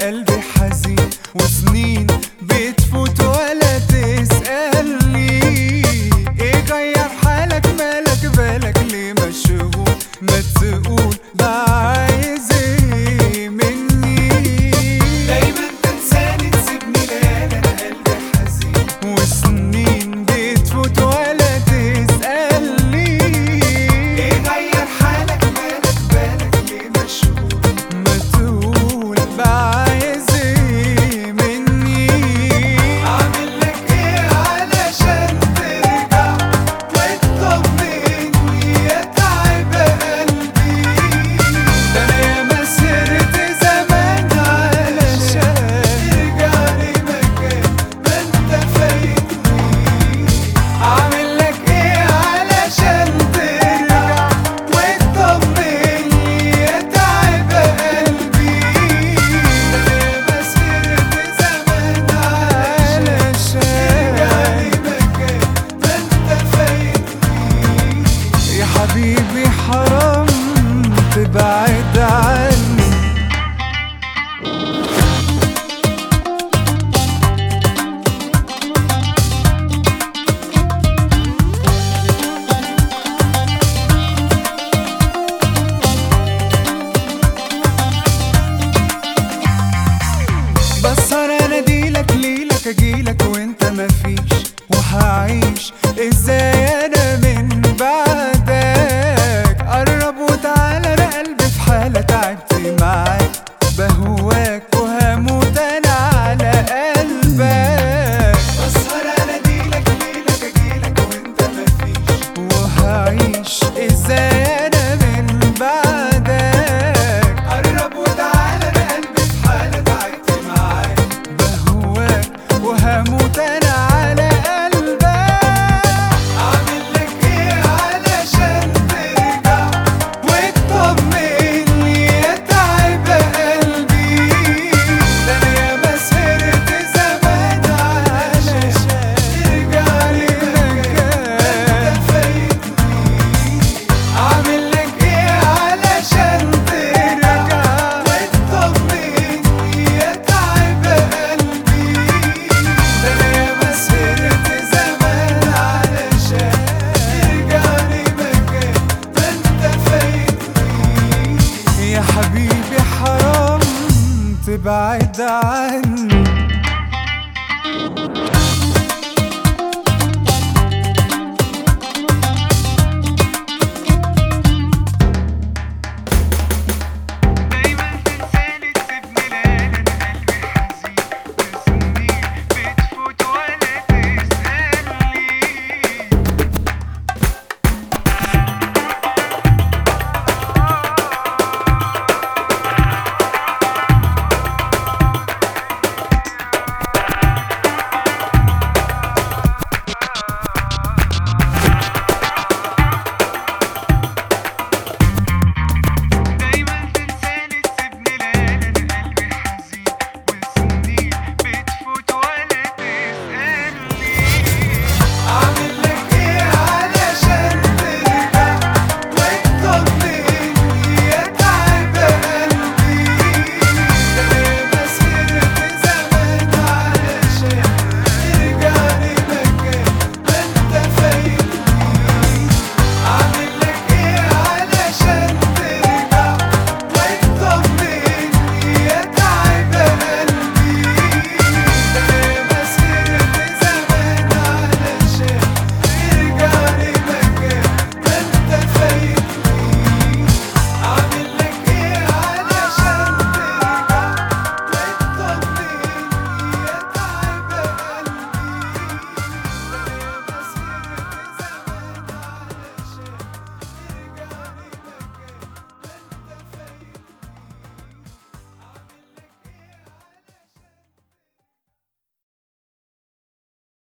قلبي حزين وسنين بتفوت ولا تسألني ايه غير حالك مالك بالك ليه مشغول ما تقول ده عايز ايه مني دايما تنساني تسيبني ليالي انا قلبي حزين وسنين بتفوت ولا تسألني ايه غير حالك مالك بالك ليه مشغول ما تقول بقى عايز ايه مني اعمل لك ايه علشان ترجع وتطمني يا تعب قلبي ده انا ياما سهرت زمان علشان ترجع لي مكان ما انت فايتني اعمل لك ايه علشان ترجع وتطمني يا تعب قلبي ده انا ياما سهرت زمان علشان ترجع لي مكان ما انت فايتني يا حبيبي حرام تبعد عني بسهر اناديلك ليلك اجيلك وانت مفيش وهعيش ازاي انا من بعدك قرب وتعالى انا قلبي في حالة تعبت معاك بهواك وهموت انا على قلبك بسهر اناديلك ليلك اجيلك وانت مفيش وهعيش ازاي انا من بعدك قرب وتعالى انا قلبي في حالة تعبت معاك بهواك وهموت انا على قلبك اعمل لك ايه علشان ترجع وتطمني يا تعب قلبي ده انا ياما سهرت زمان علشان ترجع لي مكان فايتني اعمل لك ايه علشان ترجع وتطمني يا تعب قلبي ده انا ياما سهرت زمان علشان ترجع لي مكان ما انت فايتني يا حبيبي حرام تبعد عني